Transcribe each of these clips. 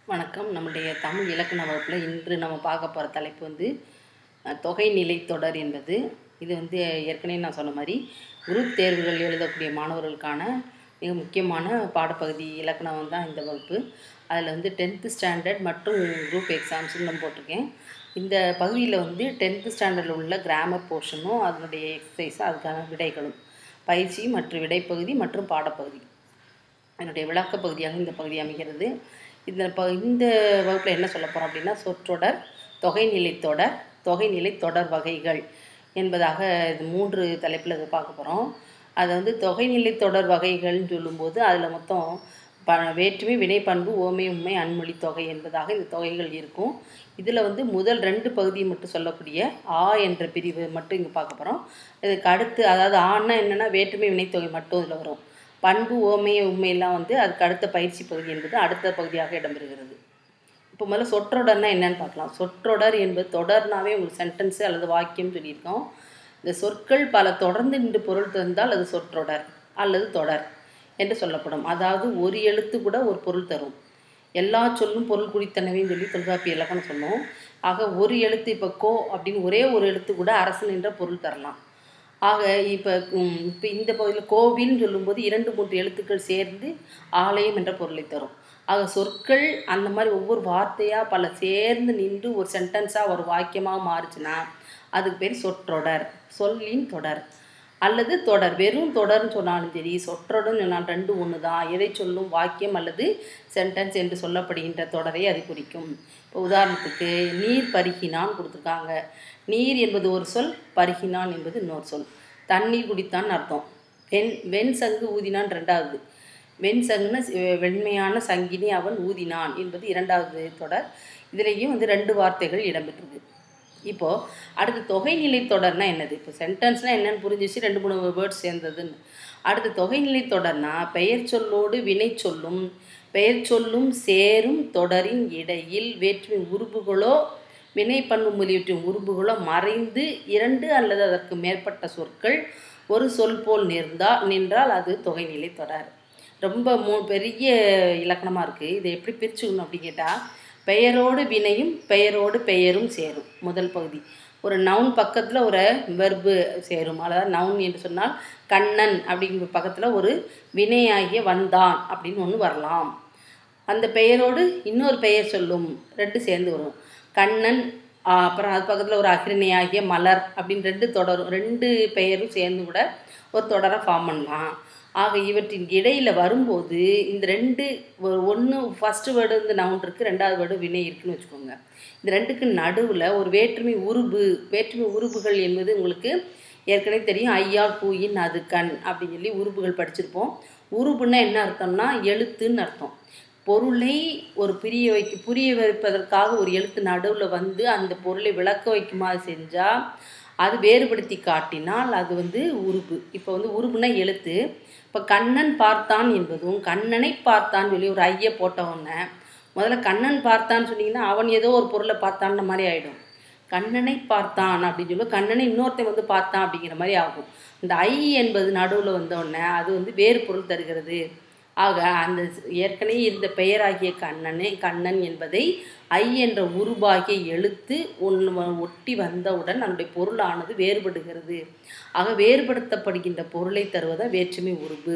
வணக்கம் நம்முடைய தமிழ் இலக்கண வகுப்பில் இன்று நம்ம பார்க்க போகிற தலைப்பு வந்து அஹ், தொகைநிலை தொடர் என்பது இது வந்து ஏற்கனவே நான் சொன்ன மாதிரி குரூப் தேர்வுகள் எழுதக்கூடிய மாணவர்களுக்கான மிக முக்கியமான பாடப்பகுதி இலக்கணம் தான் இந்த வகுப்பு அதில் வந்து டென்த்து ஸ்டாண்டர்ட் மற்றும் குரூப் எக்ஸாம்ஸ்னு நான் போட்டிருக்கேன் இந்த பகுதியில் வந்து டென்த்து ஸ்டாண்டர்டில் உள்ள கிராமர் போர்ஷனும் அதனுடைய எக்ஸசைஸும் அதுக்கான விடைகளும் பயிற்சி மற்றும் விடைப்பகுதி மற்றும் பாடப்பகுதி என்னுடைய விளக்க பகுதியாக இந்த பகுதி அமைகிறது இந்த ப இந்த வகுப்பில் என்ன சொல்ல போகிறோம் அப்படின்னா சொற்றொடர் தொகைநிலை தொடர் தொகைநிலை தொடர் வகைகள் என்பதாக இது மூன்று தலைப்பில் இதை பார்க்க போகிறோம் அதை வந்து தொகைநிலை தொடர் வகைகள்னு சொல்லும்போது அதில் மொத்தம் ப வேற்றுமை வினைப்பண்பு ஓமை உண்மை அன்மொழி தொகை என்பதாக இந்த தொகைகள் இருக்கும் இதில் வந்து முதல் ரெண்டு பகுதியை மட்டும் சொல்லக்கூடிய ஆ என்ற பிரிவு மட்டும் இங்கே பார்க்க போகிறோம் இதுக்கு அடுத்து அதாவது ஆன்னா என்னென்னா வேற்றுமை வினைத்தொகை மட்டும் இதில் வரும் பண்பு ஓமை உண்மையெல்லாம் வந்து அதுக்கு அடுத்த பயிற்சி பகுதி என்பது அடுத்த பகுதியாக இடம்பெறுகிறது இப்போ முதல்ல சொற்றொடர்னா என்னன்னு பார்க்கலாம் சொற்றொடர் என்பது தொடர்னாவே உங்களுக்கு சென்டென்ஸு அல்லது வாக்கியம் சொல்லியிருக்கோம் இந்த சொற்கள் பல தொடர்ந்து நின்று பொருள் தந்தால் அது சொற்றொடர் அல்லது தொடர் என்று சொல்லப்படும் அதாவது ஒரு எழுத்து கூட ஒரு பொருள் தரும் எல்லா சொல்லும் பொருள் குறித்தனவையும் சொல்லி தொல்காப்பிய இலக்கணம் சொன்னோம் ஆக ஒரு எழுத்து இப்போ கோ அப்படின்னு ஒரே ஒரு எழுத்து கூட அரசன் என்ற பொருள் தரலாம் ஆக இப்போ இப்போ இந்த பகுதியில் கோவில்னு சொல்லும்போது இரண்டு மூன்று எழுத்துக்கள் சேர்ந்து ஆலயம் என்ற பொருளை தரும் ஆக சொற்கள் அந்த மாதிரி ஒவ்வொரு வார்த்தையாக பல சேர்ந்து நின்று ஒரு சென்டென்ஸாக ஒரு வாக்கியமாக மாறுச்சுன்னா அதுக்கு பேர் சொற்றொடர் சொல்லின் தொடர் அல்லது தொடர் வெறும் தொடர்னு சொன்னாலும் சரி சொற்றொடர்னு சொன்னால் ரெண்டு ஒன்று தான் எதை சொல்லும் வாக்கியம் அல்லது சென்டென்ஸ் என்று சொல்லப்படுகின்ற தொடரை அது குறிக்கும் இப்போ உதாரணத்துக்கு நீர் பருகினான் கொடுத்துருக்காங்க நீர் என்பது ஒரு சொல் பருகினான் என்பது இன்னொரு சொல் தண்ணீர் குடித்தான் அர்த்தம் வெண் வெண் சங்கு ஊதினான் ரெண்டாவது வெண் சங்குன வெண்மையான சங்கினி அவன் ஊதினான் என்பது இரண்டாவது தொடர் இதுலேயும் வந்து ரெண்டு வார்த்தைகள் இடம்பெற்றிருக்கு இப்போது அடுத்து தொகைநிலை தொடர்னா என்னது இப்போ சென்டென்ஸ்னால் என்னன்னு புரிஞ்சிச்சு ரெண்டு மூணு வேர்ட்ஸ் சேர்ந்ததுன்னு அடுத்து தொகைநிலை தொடர்னா பெயர் சொல்லோடு வினை சொல்லும் பெயர் சொல்லும் சேரும் தொடரின் இடையில் வேற்றுமை உருபுகளோ வினை பண்பு முதலியவற்றின் உருபுகளோ மறைந்து இரண்டு அல்லது அதற்கு மேற்பட்ட சொற்கள் ஒரு சொல் போல் நின்றா நின்றால் அது தொகைநிலை தொடர் ரொம்ப மூ பெரிய இலக்கணமாக இருக்குது இதை எப்படி பிரிச்சுக்கணும் அப்படின்னு கேட்டால் பெயரோடு வினையும் பெயரோடு பெயரும் சேரும் முதல் பகுதி ஒரு நவுன் பக்கத்தில் ஒரு வெர்பு சேரும் அதாவது நவுன் என்று சொன்னால் கண்ணன் அப்படிங்கிற பக்கத்தில் ஒரு வினையாகிய வந்தான் அப்படின்னு ஒன்று வரலாம் அந்த பெயரோடு இன்னொரு பெயர் சொல்லும் ரெண்டு சேர்ந்து வரும் கண்ணன் ஆ, அப்புறம் அது பக்கத்தில் ஒரு அகிரணையாகிய மலர் அப்படின்னு ரெண்டு தொடரும் ரெண்டு பெயரும் சேர்ந்து கூட ஒரு தொடரை ஃபார்ம் பண்ணலாம் ஆக இவற்றின் இடையில் வரும்போது இந்த ரெண்டு ஒன்று ஃபஸ்ட்டு வேர்டு வந்து நவுன் இருக்குது ரெண்டாவது வேர்டு வினை இருக்குன்னு வச்சுக்கோங்க இந்த ரெண்டுக்கு நடுவில் ஒரு வேற்றுமை உருபு வேற்றுமை உருபுகள் என்பது உங்களுக்கு ஏற்கனவே தெரியும் ஐயா கூயின் அது கண் அப்படின்னு சொல்லி உருபுகள் படிச்சிருப்போம் உருபுன்னா என்ன அர்த்தம்னா எழுத்துன்னு அர்த்தம் பொருளை ஒரு புரிய வைக்க புரிய வைப்பதற்காக ஒரு எழுத்து நடுவில் வந்து அந்த பொருளை விளக்க வைக்குமாறு செஞ்சால் அது வேறுபடுத்தி காட்டினால் அது வந்து உருபு இப்போ வந்து உருபுனா எழுத்து இப்போ கண்ணன் பார்த்தான் என்பதும் கண்ணனை பார்த்தான் சொல்லி ஒரு ஐய போட்ட உடனே முதல்ல கண்ணன் பார்த்தான்னு சொன்னீங்கன்னா அவன் ஏதோ ஒரு பொருளை பார்த்தான்ற மாதிரி ஆகிடும் கண்ணனை பார்த்தான் அப்படின்னு சொல்லி கண்ணனை இன்னொருத்தன் வந்து பார்த்தான் அப்படிங்கிற மாதிரி ஆகும் இந்த ஐ என்பது நடுவில் வந்த உடனே அது வந்து வேறு பொருள் தருகிறது ஆக அந்த ஏற்கனவே இருந்த பெயராகிய கண்ணனே கண்ணன் என்பதை ஐ என்ற உருவாகிய எழுத்து ஒன்று ஒட்டி வந்தவுடன் அதனுடைய பொருளானது வேறுபடுகிறது ஆக வேறுபடுத்தப்படுகின்ற பொருளை தருவதா வேற்றுமை உருபு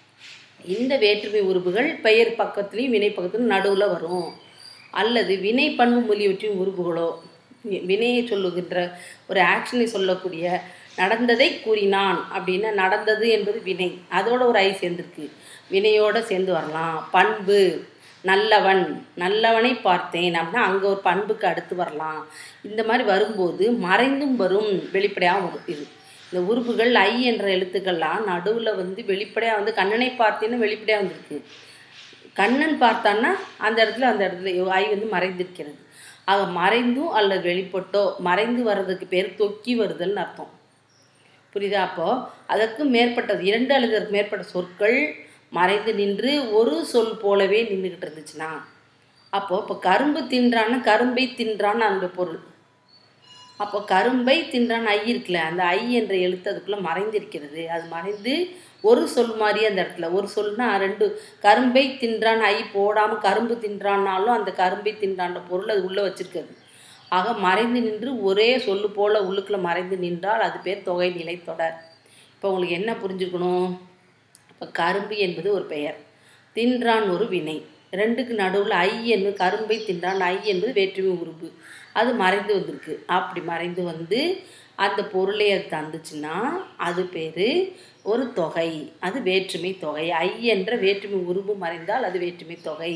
இந்த வேற்றுமை உருபுகள் பெயர் பக்கத்துலேயும் வினை பக்கத்துலையும் நடுவில் வரும் அல்லது வினை பண்பு மொழியவற்றின் உருபுகளோ வி- வினையை சொல்லுகின்ற ஒரு ஆக்ஷனை சொல்லக்கூடிய நடந்ததை கூறினான் அப்படின்னா நடந்தது என்பது வினை அதோட ஒரு ஐ சேர்ந்துருக்கு வினையோட சேர்ந்து வரலாம் பண்பு நல்லவன் நல்லவனை பார்த்தேன் அப்படின்னா அங்கே ஒரு பண்புக்கு அடுத்து வரலாம் இந்த மாதிரி வரும்போது மறைந்தும் வரும் வெளிப்படையாக வரும் இது இந்த உறுப்புகள் ஐ என்ற எழுத்துக்கள்லாம் நடுவில் வந்து வெளிப்படையாக வந்து கண்ணனை பார்த்தேன்னு வெளிப்படையாக வந்திருக்கு கண்ணன் பார்த்தான்னா அந்த இடத்துல அந்த இடத்துல ஐ வந்து மறைந்திருக்கிறது ஆக மறைந்தும் அல்லது வெளிப்பட்டோ மறைந்து வர்றதுக்கு பேர் தொக்கி வருதல்னு அர்த்தம் புரியுதா அப்போ அதற்கு மேற்பட்டது இரண்டு அல்லது அதற்கு மேற்பட்ட சொற்கள் மறைந்து நின்று ஒரு சொல் போலவே நின்றுக்கிட்டு இருந்துச்சுன்னா அப்போ இப்போ கரும்பு தின்றான்னு கரும்பை தின்றான்னு அந்த பொருள் அப்போ கரும்பை தின்றான் ஐ இருக்குல்ல அந்த ஐ என்ற எழுத்து அதுக்குள்ளே மறைந்திருக்கிறது அது மறைந்து ஒரு சொல் மாதிரி அந்த இடத்துல ஒரு சொல்னா ரெண்டு கரும்பை தின்றான் ஐ போடாமல் கரும்பு தின்றான்னாலும் அந்த கரும்பை தின்றான்ற பொருள் அது உள்ளே வச்சிருக்குது ஆக மறைந்து நின்று ஒரே சொல்லு போல உள்ளுக்குள்ளே மறைந்து நின்றால் அது பேர் தொகை நிலை தொடர் இப்போ உங்களுக்கு என்ன புரிஞ்சுக்கணும் இப்போ கரும்பு என்பது ஒரு பெயர் தின்றான் ஒரு வினை ரெண்டுக்கு நடுவில் ஐ என்பது கரும்பை தின்றான் ஐ என்பது வேற்றுமை உருபு அது மறைந்து வந்திருக்கு அப்படி மறைந்து வந்து அந்த பொருளை அது தந்துச்சுன்னா அது பேர் ஒரு தொகை அது வேற்றுமை தொகை ஐ என்ற வேற்றுமை உருபு மறைந்தால் அது வேற்றுமை தொகை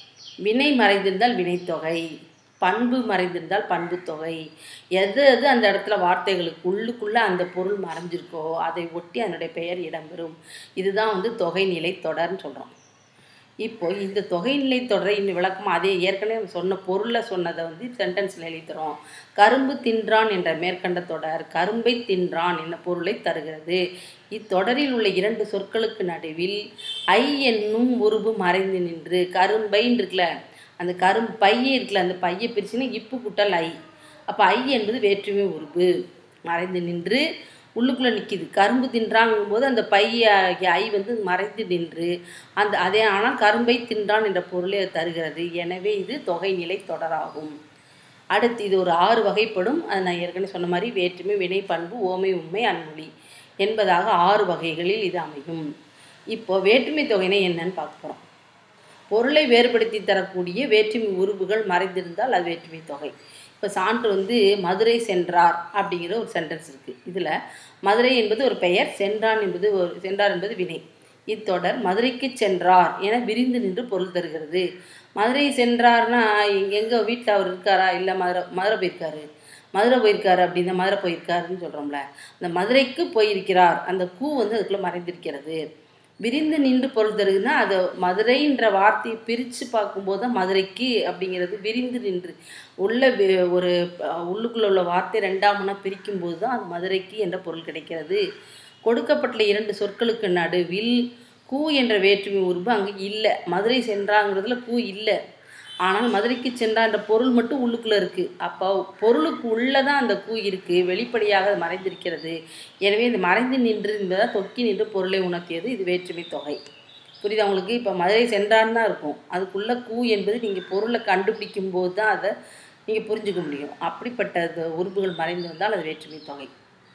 வினை மறைந்திருந்தால் வினைத்தொகை பண்பு மறைந்திருந்தால் பண்பு தொகை எது எது அந்த இடத்துல வார்த்தைகளுக்கு உள்ளுக்குள்ளே அந்த பொருள் மறைஞ்சிருக்கோ அதை ஒட்டி அதனுடைய பெயர் இடம்பெறும் இதுதான் வந்து தொகை நிலை தொடர்ன்னு சொல்கிறோம் இப்போ இந்த தொகை நிலை தொடரை இன்னும் விளக்கம் அதே ஏற்கனவே நம்ம சொன்ன பொருளை சொன்னதை வந்து சென்டென்ஸில் எழுதித்தரோம் கரும்பு தின்றான் என்ற மேற்கண்ட தொடர் கரும்பை தின்றான் என்ற பொருளை தருகிறது இத்தொடரில் உள்ள இரண்டு சொற்களுக்கு நடுவில் ஐ என்னும் உருவு மறைந்து நின்று கரும்பைன்னு இருக்குல்ல அந்த கரும் பைய இருக்குல்ல அந்த பையை பிரிச்சுன்னா இப்பு குட்டல் ஐ அப்போ ஐ என்பது வேற்றுமை உருவு மறைந்து நின்று உள்ளுக்குள்ளே நிற்கிது கரும்பு தின்றாங்கும் போது அந்த பைய ஐ வந்து மறைந்து நின்று அந்த அதே ஆனால் கரும்பை தின்றான் என்ற பொருளை அது தருகிறது எனவே இது தொகை நிலை தொடராகும் அடுத்து இது ஒரு ஆறு வகைப்படும் அது நான் ஏற்கனவே சொன்ன மாதிரி வேற்றுமை வினை பண்பு ஓமை உண்மை அன்மொழி என்பதாக ஆறு வகைகளில் இது அமையும் இப்போ வேற்றுமை தொகைனா என்னன்னு பார்க்க போகிறோம் பொருளை வேறுபடுத்தி தரக்கூடிய வேற்றுமை உருவுகள் மறைந்திருந்தால் அது வேற்றுமை தொகை இப்போ சான்று வந்து மதுரை சென்றார் அப்படிங்கிற ஒரு சென்டென்ஸ் இருக்குது இதில் மதுரை என்பது ஒரு பெயர் சென்றான் என்பது ஒரு சென்றார் என்பது வினை இத்தொடர் மதுரைக்கு சென்றார் என விரிந்து நின்று பொருள் தருகிறது மதுரை சென்றார்னா எங்கள் வீட்டில் அவர் இருக்காரா இல்லை மதுரை மதுரை போயிருக்காரு மதுரை போயிருக்காரு அப்படின்னா மதுரை போயிருக்காருன்னு சொல்கிறோம்ல அந்த மதுரைக்கு போயிருக்கிறார் அந்த கூ வந்து அதுக்குள்ளே மறைந்திருக்கிறது விரிந்து நின்று பொருள் தருதுன்னா அதை மதுரைன்ற வார்த்தையை பிரித்து பார்க்கும்போது தான் மதுரைக்கு அப்படிங்கிறது விரிந்து நின்று உள்ள வி- ஒரு அஹ், உள்ளுக்குள்ள உள்ள வார்த்தை ரெண்டாம் முன்னா பிரிக்கும்போது தான் அது மதுரைக்கு என்ற பொருள் கிடைக்கிறது கொடுக்கப்பட்ட இரண்டு சொற்களுக்கு நடுவில் கூ என்ற வேற்றுமை உருவு அங்கே இல்லை மதுரை சென்றாங்கிறதுல கூ இல்லை ஆனால் மதுரைக்கு சென்றான்ற பொருள் மட்டும் உள்ளுக்குள்ளே இருக்குது அப்போ பொருளுக்கு உள்ளே தான் அந்த கூ இருக்குது வெளிப்படையாக அது மறைந்திருக்கிறது எனவே இந்த மறைந்து நின்று என்பதால் தொக்கி நின்று பொருளை உணர்த்தியது இது வேற்றுமை தொகை புரியுதா உங்களுக்கு இப்போ மதுரை சென்றான்னு தான் இருக்கும் அதுக்குள்ளே கூ என்பது நீங்கள் பொருளை கண்டுபிடிக்கும் போது தான் அதை நீங்கள் புரிஞ்சுக்க முடியும் அப்படிப்பட்ட அது உறுப்புகள் மறைந்து வந்தால் அது வேற்றுமை தொகை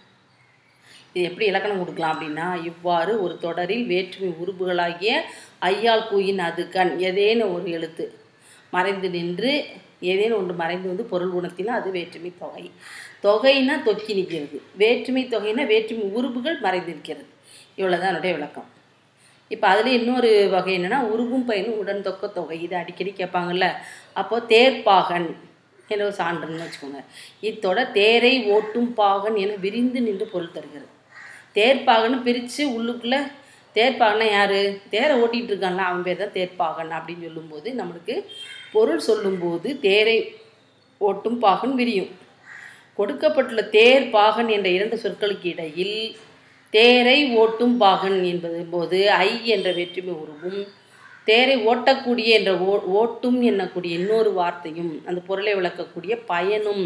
இது எப்படி இலக்கணம் கொடுக்கலாம் அப்படின்னா இவ்வாறு ஒரு தொடரில் வேற்றுமை உருபுகளாகிய ஐயால் கூயின் அது கண் ஏதேனும் ஒரு எழுத்து மறைந்து நின்று ஏதேனும் ஒன்று மறைந்து வந்து பொருள் உணர்த்தினா அது வேற்றுமை தொகை தொகைனா தொக்கி நிற்கிறது வேற்றுமை தொகைனா வேற்றுமை உருபுகள் மறைந்திருக்கிறது இவ்வளோதான் என்னுடைய விளக்கம் இப்போ அதில் இன்னொரு வகை என்னென்னா உருவும் பயனும் உடன் தொக்க தொகை இது அடிக்கடி கேட்பாங்கல்ல அப்போது தேர்ப்பாகன் என்ற ஒரு சான்றுன்னு வச்சுக்கோங்க இத்தொடர் தேரை ஓட்டும் பாகன் என விரிந்து நின்று பொருள் தருகிறது தேர்ப்பாகன்னு பிரித்து உள்ளுக்குள்ளே தேர்ப்பாகன்னா யார் தேரை ஓட்டிகிட்டு இருக்கான்ல அவன் பேர் தான் தேர்ப்பாகன் அப்படின்னு சொல்லும்போது நம்மளுக்கு பொருள் சொல்லும்போது தேரை ஓட்டும் பாகன் விரியும் கொடுக்கப்பட்டுள்ள தேர் பாகன் என்ற இரண்டு சொற்களுக்கு இடையில் தேரை ஓட்டும் பாகன் என்பது போது ஐ என்ற வேற்றுமை உருவும் தேரை ஓட்டக்கூடிய என்ற ஓ ஓட்டும் என்னக்கூடிய இன்னொரு வார்த்தையும் அந்த பொருளை விளக்கக்கூடிய பயனும்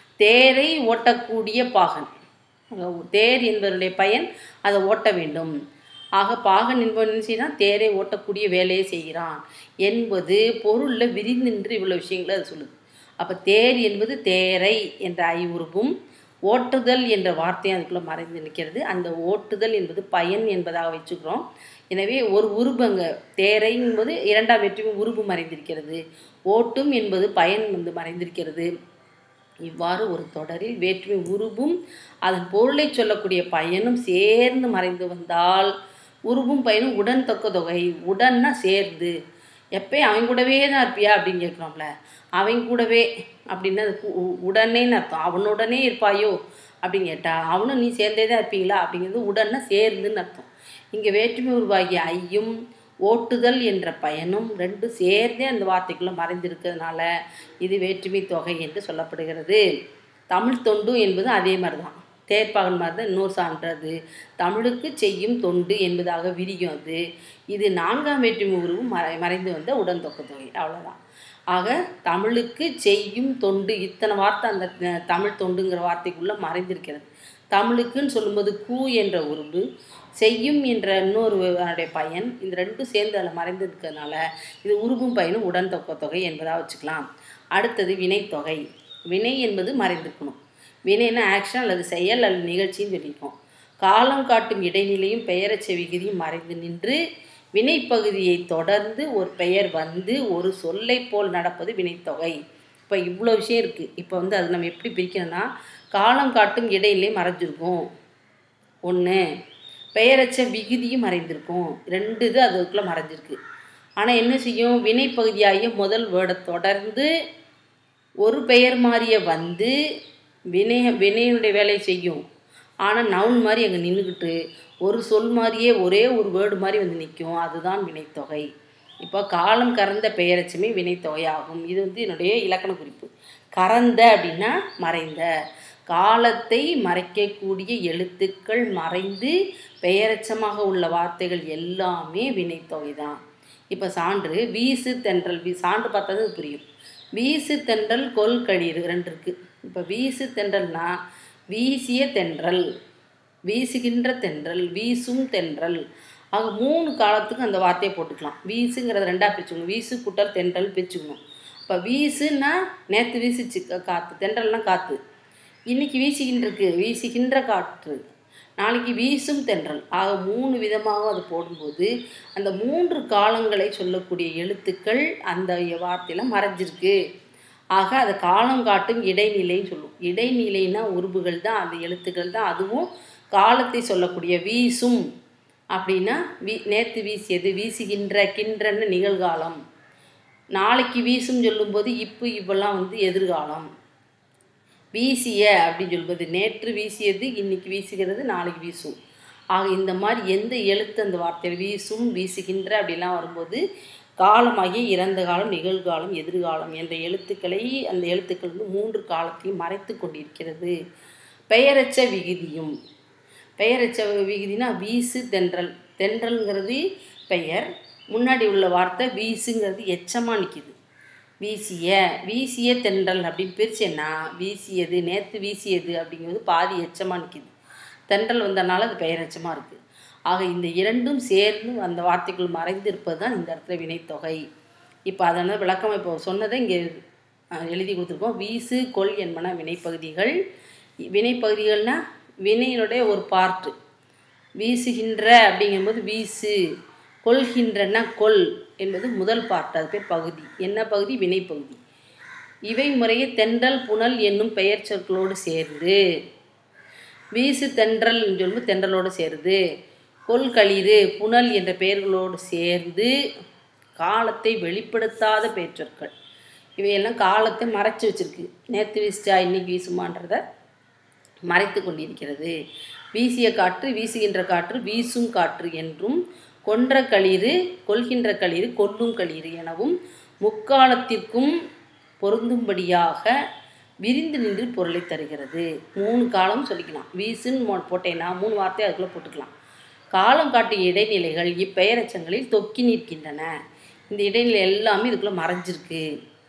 தேரை ஓட்டக்கூடிய பாகன் அஹ் தேர் என்பதனுடைய பயன் அதை ஓட்ட வேண்டும் ஆக பாகன் என்பவன் என்ன செய்யறான் தேரை ஓட்டக்கூடிய வேலையை செய்கிறான் என்பது பொருளில் விரிந்தின்று இவ்வளோ விஷயங்களை அது சொல்லுது அப்போ தேர் என்பது தேரை என்ற ஐ உருவும் ஓட்டுதல் என்ற வார்த்தையும் அதுக்குள்ளே மறைந்து நிற்கிறது அந்த ஓட்டுதல் என்பது பயன் என்பதாக வச்சுக்கிறோம் எனவே ஒரு உருபங்க தேரை என்பது இரண்டாம் வெற்றிமை உருபு மறைந்திருக்கிறது ஓட்டும் என்பது பயன் வந்து மறைந்திருக்கிறது இவ்வாறு ஒரு தொடரில் வேற்றுமை உருவும் அதன் பொருளை சொல்லக்கூடிய பயனும் சேர்ந்து மறைந்து வந்தால் உருவும் பயனும் உடன் தொக்க தொகை உடன்னா சேர்ந்து எப்பயும் அவன் கூடவே தான் இருப்பியா அப்படின்னு கேட்குறோம்ல அவன் கூடவே அப்படின்னா அது கு- உ- உடனேன்னு அர்த்தம் அவனுடனே இருப்பாயோ அப்படின்னு கேட்டா அவனும் நீ சேர்ந்தே தான் இருப்பீங்களா அப்படிங்கிறது உடனே சேர்ந்துன்னு அர்த்தம் இங்கே வேற்றுமை உருவாகிய ஐயும் ஓட்டுதல் என்ற பயனும் ரெண்டும் சேர்ந்தே அந்த வார்த்தைக்குள்ளே மறைந்திருக்கிறதுனால இது வேற்றுமை தொகை என்று சொல்லப்படுகிறது தமிழ் தொண்டு என்பது அதே மாதிரி தான் தேர்ப்பாகன் மாதிரி தான் இன்னொரு சான்று அது தமிழுக்கு செய்யும் தொண்டு என்பதாக விரியும் அது இது நான்காம் வேற்றுமை உருவு மறை மறைந்து வந்த உடன் தொக்க தொகை அவ்வளோதான் ஆக தமிழுக்கு செய்யும் தொண்டு இத்தனை வார்த்தை அந்த அஹ், தமிழ் தொண்டுங்கிற வார்த்தைக்குள்ளே மறைந்திருக்கிறது தமிழுக்குன்னு சொல்லும்போது கூ என்ற உருவு செய்யும் என்ற இன்னொரு அதனுடைய பயன் இந்த ரெண்டும் சேர்ந்து அதில் மறைந்திருக்கிறதுனால இது உருவும் பயனும் உடன் தொக்க தொகை என்பதாக வச்சுக்கலாம் அடுத்தது வினைத்தொகை வினை என்பது மறைந்திருக்கணும் வினைனா ஆக்ஷன் அல்லது செயல் அல்லது நிகழ்ச்சின்னு சொல்லியிருக்கோம் காலம் காட்டும் இடைநிலையும் பெயரச்ச விகுதியும் மறைந்து நின்று வினைப்பகுதியை தொடர்ந்து ஒரு பெயர் வந்து ஒரு சொல்லை போல் நடப்பது வினைத்தொகை இப்போ இவ்வளோ விஷயம் இருக்குது இப்போ வந்து அது நம்ம எப்படி பிரிக்கணும்னா காலம் காட்டும் இடைநிலை மறைஞ்சிருக்கும் ஒன்று பெயரச்ச விகுதியும் மறைந்திருக்கும் ரெண்டு இது அதுக்குள்ளே மறைஞ்சிருக்கு ஆனால் என்ன செய்யும் வினைப்பகுதியாகிய முதல் வேர்டை தொடர்ந்து ஒரு பெயர் மாறிய வந்து வினை வினையினுடைய வேலையை செய்யும் ஆனால் நவுன் மாதிரி அங்கே நின்றுக்கிட்டு ஒரு சொல் மாதிரியே ஒரே ஒரு வேர்டு மாதிரி வந்து நிற்கும் அதுதான் வினைத்தொகை இப்போ காலம் கறந்த பெயரச்சமே வினைத்தொகை ஆகும் இது வந்து என்னுடைய இலக்கண குறிப்பு கறந்த அப்படின்னா மறைந்த காலத்தை மறைக்கக்கூடிய எழுத்துக்கள் மறைந்து பெயரச்சமாக உள்ள வார்த்தைகள் எல்லாமே வினைத்தொகை தான் இப்போ சான்று வீசு தென்றல் வீ சான்று பார்த்தது புரியும் வீசு தென்றல் கொல் களிறு ரெண்டு இருக்குது இப்போ வீசு தென்றல்னா வீசிய தென்றல் வீசுகின்ற தென்றல் வீசும் தென்றல் ஆக மூணு காலத்துக்கு அந்த வார்த்தையை போட்டுக்கலாம் வீசுங்கிறத ரெண்டாக பிரிச்சுக்கணும் வீசு குட்டல் தென்றல் பிரிச்சுக்கணும் இப்போ வீசுன்னா நேற்று வீசிச்சு கா- காற்று தென்றல்னா காற்று இன்னைக்கு வீசுகின்ற இருக்கு வீசுகின்ற காற்று நாளைக்கு வீசும் தென்றல் ஆக மூணு விதமாக அது போடும்போது அந்த மூன்று காலங்களை சொல்லக்கூடிய எழுத்துக்கள் அந்த வார்த்தையில் மறைஞ்சிருக்கு ஆக அது காலம் காட்டும் இடைநிலைன்னு சொல்லும் இடைநிலைனா உருபுகள் தான் அந்த எழுத்துக்கள் தான் அதுவும் காலத்தை சொல்லக்கூடிய வீசும் அப்படின்னா வீ நேற்று வீசியது வீசுகின்ற கின்றன்னு நிகழ்காலம் நாளைக்கு வீசும் சொல்லும்போது இப்போ இப்பெல்லாம் வந்து எதிர்காலம் வீசிய அப்படின்னு சொல்லும்போது நேற்று வீசியது இன்னைக்கு வீசுகிறது நாளைக்கு வீசும் ஆக இந்த மாதிரி எந்த எழுத்து அந்த வார்த்தையில் வீசும் வீசுகின்ற அப்படிலாம் வரும்போது காலமாகிய இறந்த காலம் நிகழ்காலம் எதிர்காலம் என்ற எழுத்துக்களை அந்த எழுத்துக்கள் வந்து மூன்று காலத்தையும் மறைத்து கொண்டிருக்கிறது பெயரச்ச விகுதியும் பெயரச்ச விகுதினா வீசு தென்றல் தென்றல்ங்கிறது பெயர் முன்னாடி உள்ள வார்த்தை வீசுங்கிறது எச்சமாக நிற்கிது வீசிய வீசிய தென்றல் அப்படின்னு பிரிச்சேன்னா வீசியது நேற்று வீசியது அப்படிங்கிறது பாதி எச்சமாக நிற்கிது தென்றல் வந்தனால அது பெயரெச்சமாக இருக்குது ஆக இந்த இரண்டும் சேர்ந்து அந்த வார்த்தைக்குள் மறைந்து இருப்பது தான் இந்த இடத்துல வினைத்தொகை இப்போ அதனால் விளக்கம் இப்போ சொன்னதை இங்கே அஹ், எழுதி கொடுத்துருக்கோம் வீசு கொல் என்பன வினைப்பகுதிகள் வினைப்பகுதிகள்னால் வினையினுடைய ஒரு பார்ட்டு வீசுகின்ற அப்படிங்கும்போது வீசு கொள்கின்றன கொல் என்பது முதல் பார்ட் அது பேர் பகுதி என்ன பகுதி வினைப்பகுதி இவை முறையே தென்றல் புனல் என்னும் பெயர் சொற்களோடு சேர்ந்து வீசு தென்றல் சொல்லும்போது தென்றலோடு சேருது கொள்களிறு புனல் என்ற பெயர்களோடு சேர்ந்து காலத்தை வெளிப்படுத்தாத பெயர்ச்சொற்கள் இவையெல்லாம் காலத்தை மறைச்சு வச்சிருக்கு நேற்று வீசிச்சா இன்னைக்கு வீசுமான்றதை மறைத்து கொண்டிருக்கிறது வீசிய காற்று வீசுகின்ற காற்று வீசும் காற்று என்றும் கொன்ற களிறு கொள்கின்ற களிறு கொல்லும் களிறு எனவும் முக்காலத்திற்கும் பொருந்தும்படியாக விரிந்து நின்று பொருளை தருகிறது மூணு காலம் சொல்லிக்கலாம் வீசுன்னு மோ- போட்டேன்னா மூணு வார்த்தை அதுக்குள்ளே போட்டுக்கலாம் காலம் காட்டிய இடைநிலைகள் இப்பெயரச்சங்களில் தொக்கி நிற்கின்றன இந்த இடைநிலை எல்லாமே இதுக்குள்ளே மறைஞ்சிருக்கு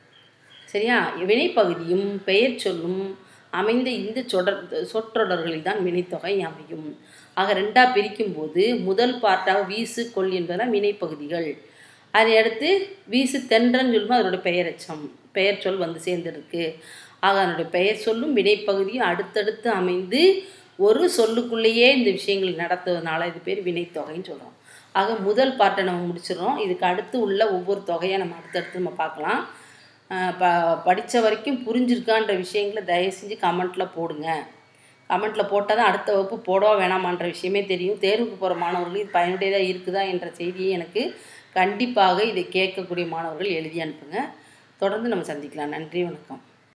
சரியா வினைப்பகுதியும் பெயர் சொல்லும் அமைந்த இந்த சொடர் சொற்றொடர்களில் தான் வினைத்தொகை அமையும் ஆக ரெண்டாக பிரிக்கும்போது முதல் பார்ட்டாக வீசு கொள் என்பதெல்லாம் வினைப்பகுதிகள் அதை அடுத்து வீசு தென்றன்னு சொல்லும்போது அதனுடைய பெயரெச்சம் பெயர் சொல் வந்து சேர்ந்துருக்கு ஆக அதனுடைய பெயர் சொல்லும் வினைப்பகுதியும் அடுத்தடுத்து அமைந்து ஒரு சொல்லுக்குள்ளேயே இந்த விஷயங்கள் நடத்துவதனால இது பேர் வினைத்தொகைன்னு சொல்கிறோம் ஆக முதல் பார்ட்டை நம்ம முடிச்சிடுறோம் இதுக்கு அடுத்து உள்ள ஒவ்வொரு தொகையை நம்ம அடுத்தடுத்து நம்ம பார்க்கலாம் அஹ் ப படித்த வரைக்கும் புரிஞ்சிருக்கான்ற விஷயங்களை தயவு செஞ்சு கமெண்ட்டில் போடுங்க கமெண்ட்டில் போட்டால் தான் அடுத்த வகுப்பு போடவா வேணாமான்ற விஷயமே தெரியும் தேர்வுக்கு போகிற மாணவர்கள் இது பயனுடையதாக இருக்குதா என்ற செய்தியை எனக்கு கண்டிப்பாக இதை கேட்கக்கூடிய மாணவர்கள் எழுதி அனுப்புங்க தொடர்ந்து நம்ம சந்திக்கலாம் நன்றி வணக்கம்